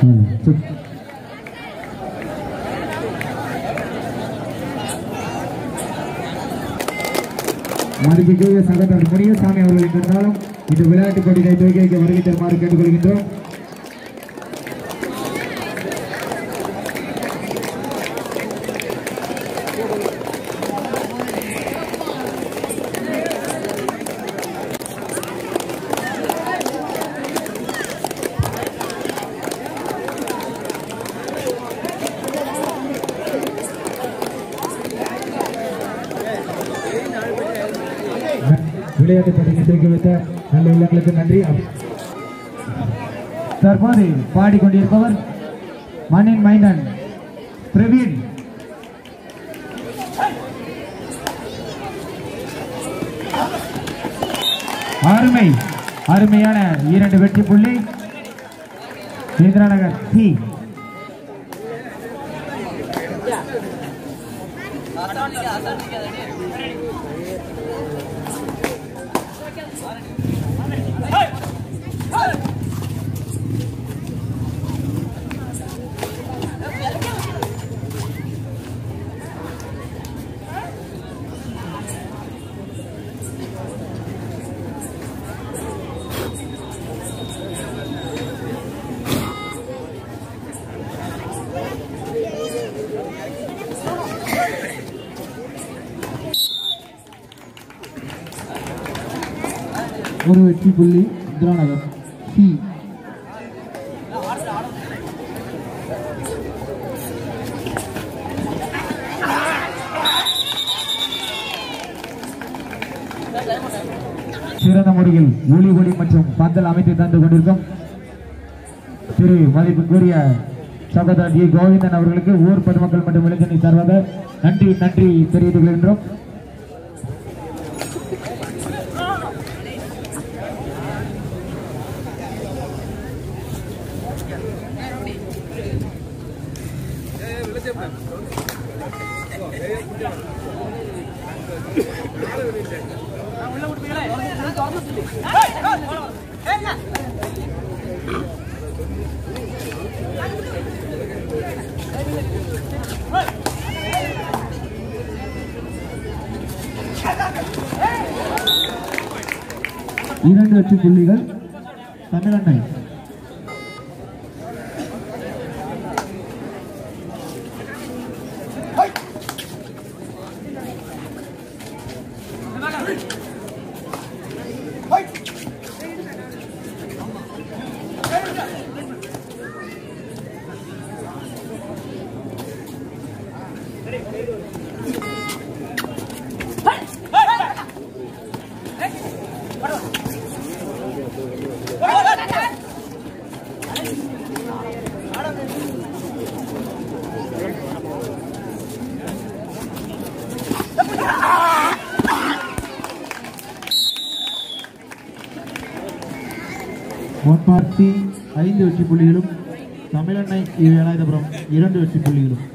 ம், சரி. மதிப்புக்குரிய சகோதரர் முனியசாமி அவர்கள் இருந்தாலும் இந்த விளையாட்டுப் போட்டிகளை துவக்கி வைக்க வருகை தருமாறு கேட்டுக்கொள்கின்றோம் விளையாட்டு போட்டியை துவக்கி வைத்த நல்ல உள்ளங்களுக்கு நன்றி தற்போது பாடிக்கொண்டிருப்பவர் மண்ணின் மைந்தன் பிரவீன் அருமை அருமையான இரண்டு வெற்றி புள்ளி இந்திராநகர் சி ஒரு வெற்றி புள்ளி இந்திராநகர் சி சிறந்த முறையில் ஒளி ஒளி மற்றும் பந்தல் அமைத்து தந்து கொண்டிருக்கும் திரு மதிப்புக்குரிய சகோதரர் டி கோவிந்தன் அவர்களுக்கு ஊர் பொதுமக்கள் மற்றும் இளைஞரணி சார்பாக நன்றி நன்றி தெரிவித்துக் கொள்கின்றோம் இரண்டு வெற்றி புள்ளிகள் தமிழண்ணை ஒன்பார்த்தி ஐந்து வெற்றி புள்ளிகளும் தமிழண்ணை வேலாயுதபுரம் இரண்டு வெற்றி புள்ளிகளும்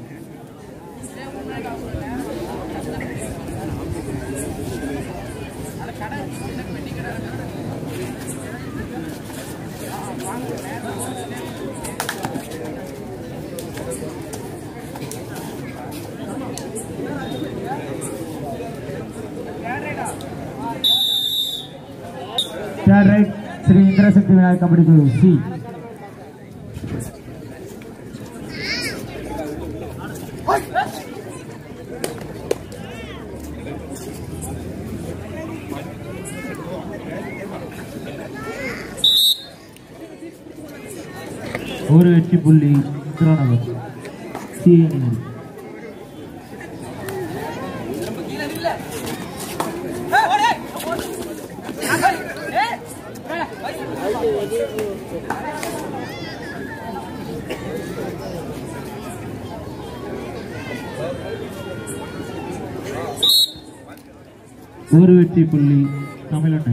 Third right, Sri Indra Shakti Vinayak Kabaddi Guru C. ஒரு வெற்றி புள்ளி திருவண்ணாமலை சி அணியினர் ஒரு வெற்றி புள்ளி தமிழண்ணை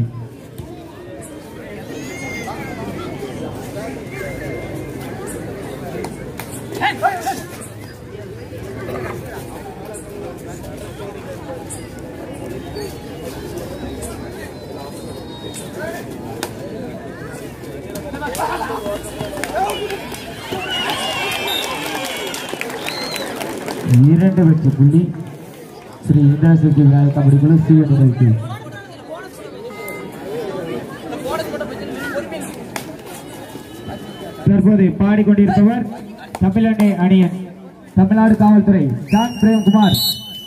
இரண்டு வெற்றி புள்ளி ஸ்ரீ இந்திராசக்தி விநாயகர் கபடி குழு சி அணிகளுக்கு தற்போது பாடிக்கொண்டிருப்பவர் தமிழண்ணை அணியன் தமிழ்நாடு காவல்துறை ஜான் பிரேம்குமார்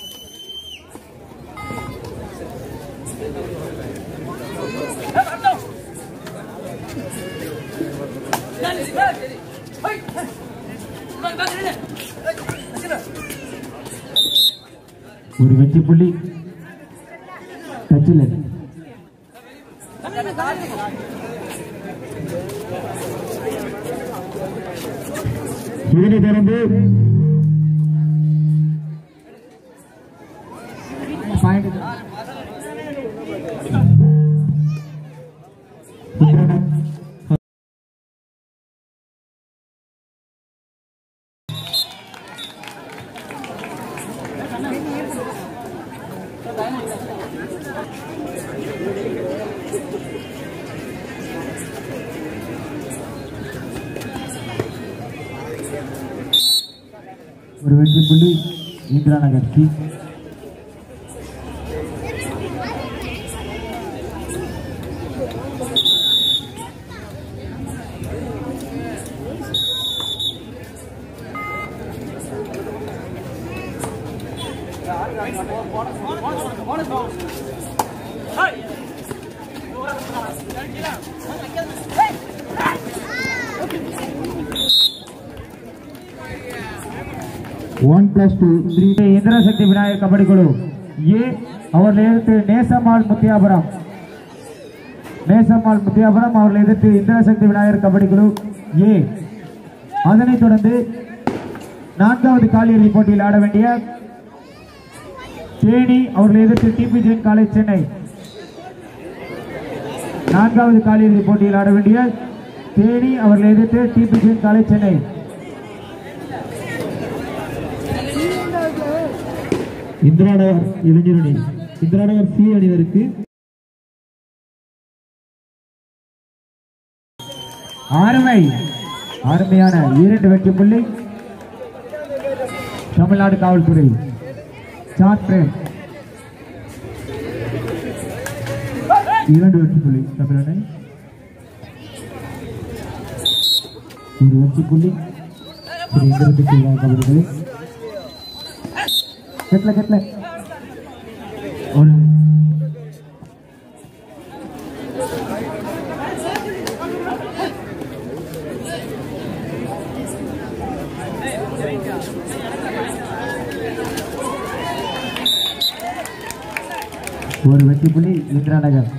ஒரு வெற்றி புள்ளி டச்சில் இதனை தொடர்ந்து பாயிண்ட் ஒரு வெற்றி புள்ளி Indira Nagar C one plus two three Indrasakthi Vinayagar kabaddi குழு ஏ அவர்கள் எதிர்த்து நேசம்மாள் முத்தியாபுரம் நேசம்மாள் முத்தியாபுரம் அவர்கள் எதிர்த்து இந்திரசக்தி விநாயகர் கபடி குழு ஏ அதனைத் தொடர்ந்து நான்காவது காலியிறுதி போட்டியில் ஆட வேண்டிய தேனி அவர்கள் எதிர்த்து டிபி ஜெயின் காலேஜ் சென்னை நான்காவது காலியிறுதி போட்டியில் ஆட வேண்டிய தேனி அவர்கள் எதிர்த்து டிபி ஜெயின் காலேஜ் சென்னை இந்திராநகர் இளைஞரணி இந்திராநகர் சி அணியினருக்கு அருமை அருமையான இரண்டு வெற்றி புள்ளி தமிழ்நாடு காவல்துறை சாட் பிரேம் இரண்டு வெற்றி புள்ளி தமிழனை ஒரு வெற்றி புள்ளி திரு இந்திரசக்தி விநாயகர் கபடிகளை கெட்ல கெட்ல ஒரு ஒரு வெற்றி புள்ளி இந்திரா நகர்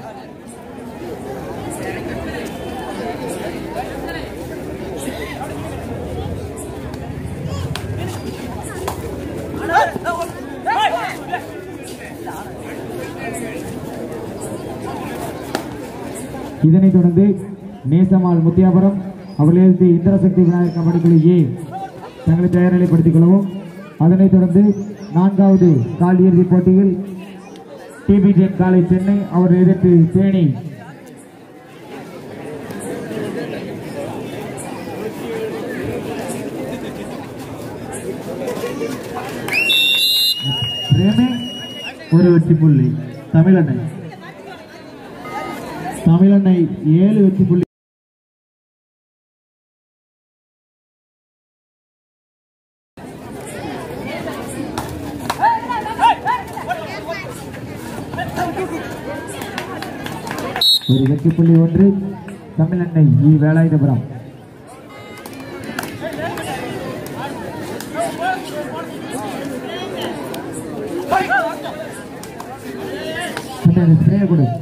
இதனைத் தொடர்ந்து நேசமால் முத்தியாபுரம் அவர்களிருந்து இந்திரசக்தி விநாயகர் கபடி குழு ஏ தங்களை தயார்நிலைப்படுத்திக் கொள்ளவும் அதனைத் தொடர்ந்து நான்காவது கால் இறுதி போட்டியில் டிபிஜென் காலை சென்னை அவர் எதிர்த்து தேனி பிரேமே ஒரு வெற்றி புள்ளி தமிழனை தமிழனை ஏழு வெற்றி புள்ளி ஒரு வெற்றி புள்ளி ஒன்று தமிழெண்ணை இ வேலாயுதபுரம் தம்பி, அந்த spray கொடு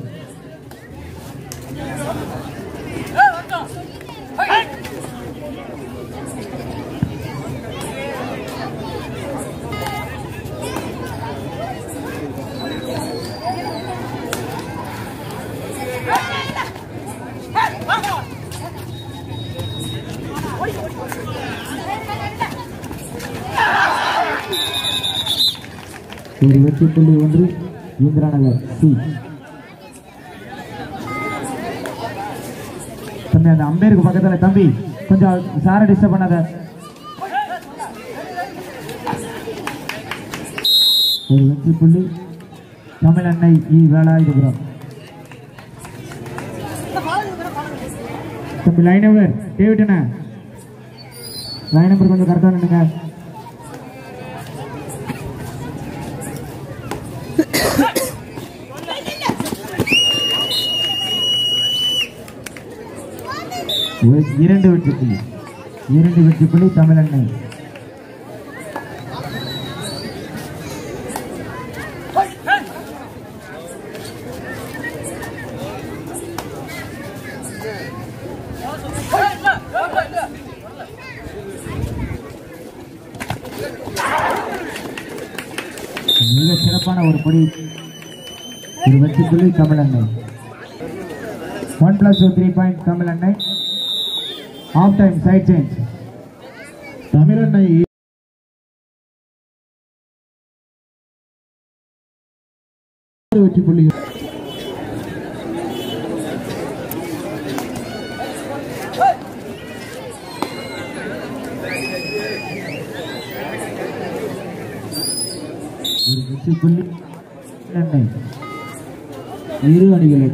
ஒரு வெற்றி புள்ளி ஒன்று இந்திராநகர் சி தம்பி அந்த அம்பேருக்கு பக்கத்துல தம்பி கொஞ்சம் சாரை டிஸ்டர்ப் பண்ணாத ஒரு வெற்றி புள்ளி தமிழ் அன்னை இ வேலாயுதபுரம் தம்பி லைன் நம்பர் டேவிட் அண்ணா லைன் நம்பர் கொஞ்சம் கரெக்டாக நின்னுங்க ஒரு இரண்டு வெற்றி புள்ளி இரண்டு வெற்றி புள்ளி தமிழ் அன்னை மிக சிறப்பான ஒரு படி ஒரு வெற்றி புள்ளி Tamil Annai one plus two three point Tamil Annai half time side change Tamilannai வெற்றி புள்ளிகள் ஒரு வெற்றி புள்ளி அன்னை இரு அணிகளும்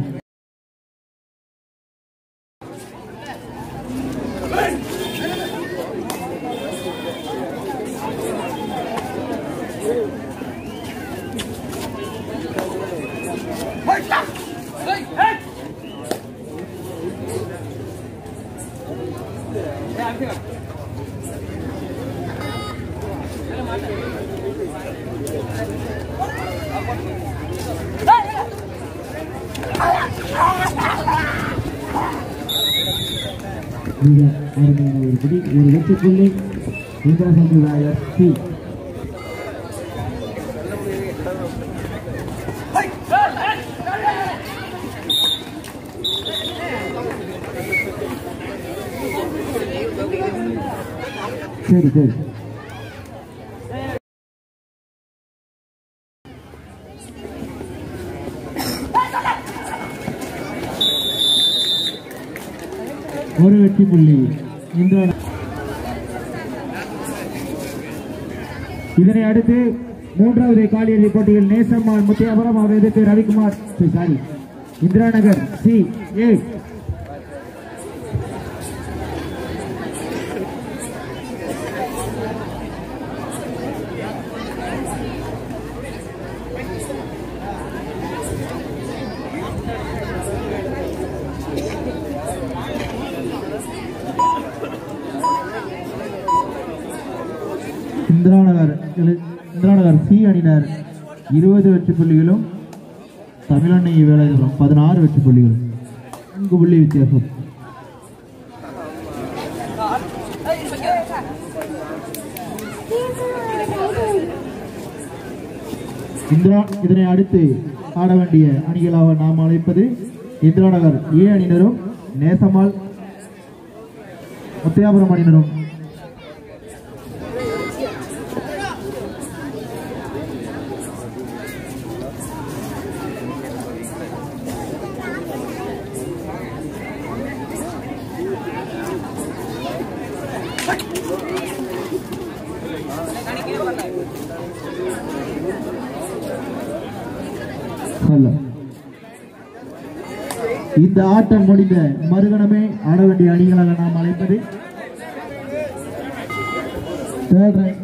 மிக அருமையான ஒரு படி ஒரு வெற்றி புள்ளி இந்திரா சமுதாய சி சரி சரி ஒரு வெற்றி புள்ளி இந்த இதனை அடுத்து மூன்றாவது காலியிறுதி போட்டியில் நேசம்மாள் முத்தியாபுரம் அவர் எதிர்த்து Ravikumar sorry Indira Nagar C A Indira Nagar Indira Nagar C அணியினர் இருபது வெற்றி புள்ளிகளும் தமிழன்னை வேலாயுதபுரம் பதினாறு வெற்றி புள்ளிகளும் நான்கு புள்ளி வித்தியாசம் இந்திரா இதனை அடுத்து ஆட வேண்டிய அணிகளாக நாம் அழைப்பது இந்திரா நகர் ஏ அணியினரும் நேசமால் முத்தையாபுரம் அணியினரும் அல்ல இந்த ஆட்டம் முடிந்த மறுகணமே ஆட வேண்டிய அணிகளாக நாம் அழைப்பது third rank.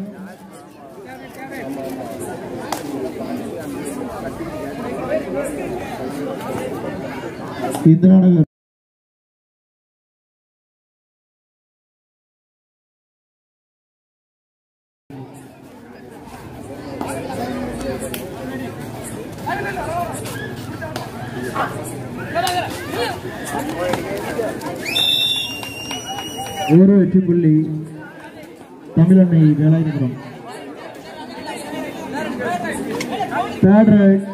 இந்திரா நகர் ஒரு வெற்றி புள்ளி தமிழன்னை வேலாயுதபுரம் தேர்ட் ரைட்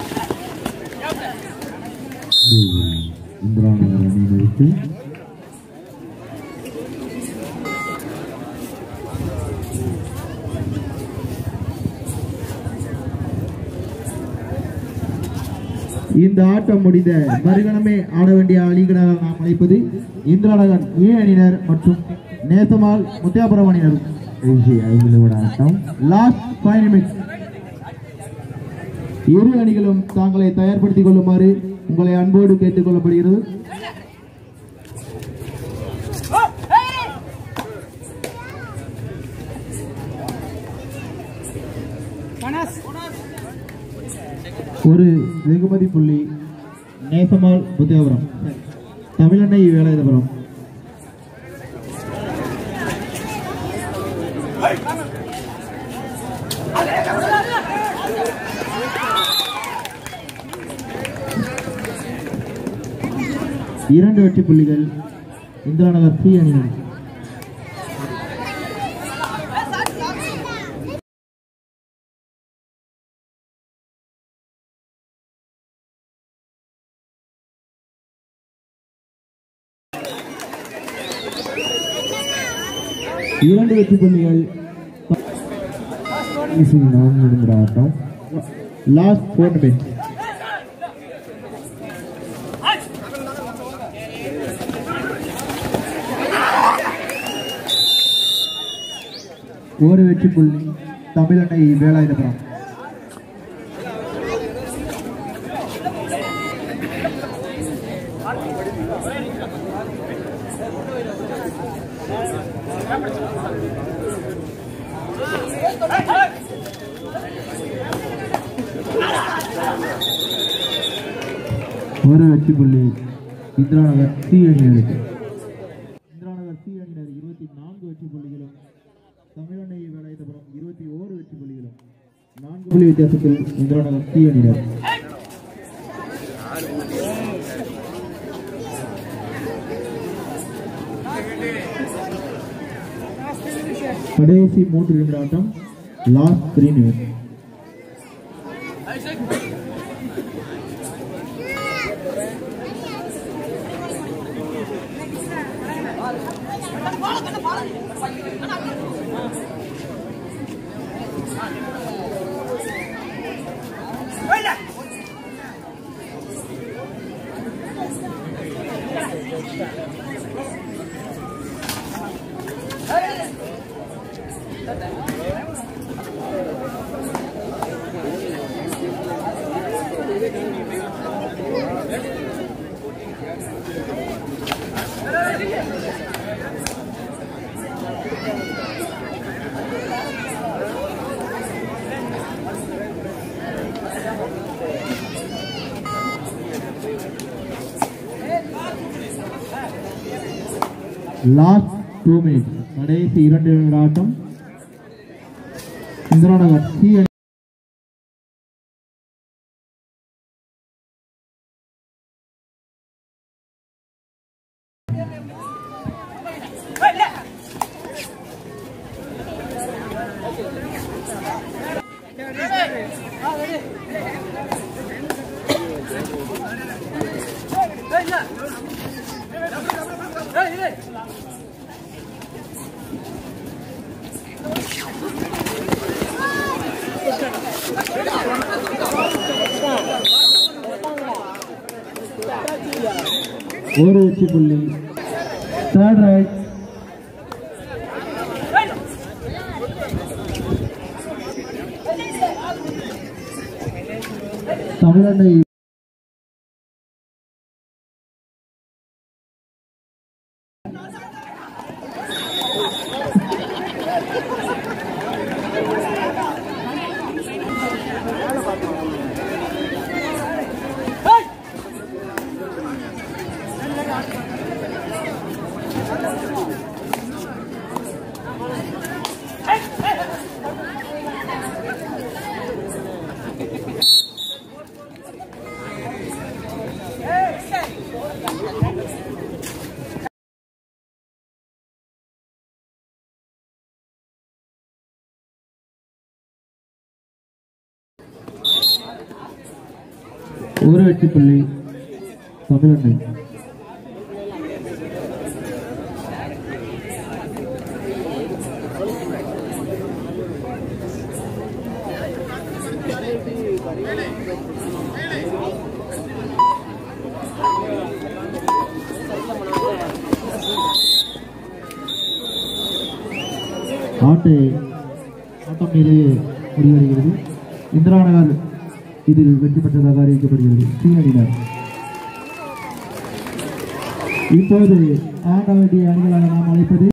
இந்திரா நகர் அணியினருக்கு இந்த ஆட்டம் முடிந்த மறுகணமே ஆட வேண்டிய அணிகளாக நாம் அழைப்பது இந்திராநகர் ஏ அணியினர் மற்றும் நேசமால் முத்தியாபுரம் அணியினர் கடைசி ஐந்து நிமிட ஆட்டம் லாஸ்ட் ஃபைவ் நிமிட்ஸ் இரு அணிகளும் தாங்களை தயார்படுத்திக் கொள்ளுமாறு உங்களை அன்போடு கேட்டுக் கொள்ளப்படுகிறது ஒரு வெகுமதி புள்ளி நேசமால் புத்தியபுரம் தமிழெண்ணை வேலாயுதபுரம் இரண்டு வெற்றி புள்ளிகள் இந்திராநகர் சி அணியினர் இரண்டு வெற்றி புள்ளிகள் கடைசி நான்கு நிமிட ஆட்டம் லாஸ்ட் ஃபோர் மினிட்ஸ் ஒரு வெற்றி புள்ளி தமிழனை வேலாயுதபுரம் ஒரு வெற்றி புள்ளி இந்திராநகர் சி அணியினருக்கு இந்திராநகர் சி அணியினர் இருபத்தி நான்கு வெற்றி புள்ளிகளும் தமிழனை வேலாயுதபுரம் இருபத்தி ஓரு வெற்றி புள்ளிகளும் நான்கு புள்ளி வித்தியாசத்தில் இந்திராநகர் சி அணியினர் கடைசி மூன்று நிமிட ஆட்டம் லாஸ்ட் த்ரீ நிமிடம் லாஸ்ட் டூ மினிட்ஸ் கடைசி இரண்டு நிமிட ஆட்டம் இந்திராநகர் சி அணி ஒரு வெற்றி புள்ளி தேர்ட் ரைட் தமிழனை ஒரு வெற்றி புள்ளி தமிழனை ஆட்டை ஆட்டம் நிறைவு முடிவடைகிறது இந்திரா நகர் இதில் வெற்றி பெற்றதாக அறிவிக்கப்படுகிறது சி அணியினர் இப்போது ஆட வேண்டிய அணிகளாக நாம் அழைப்பது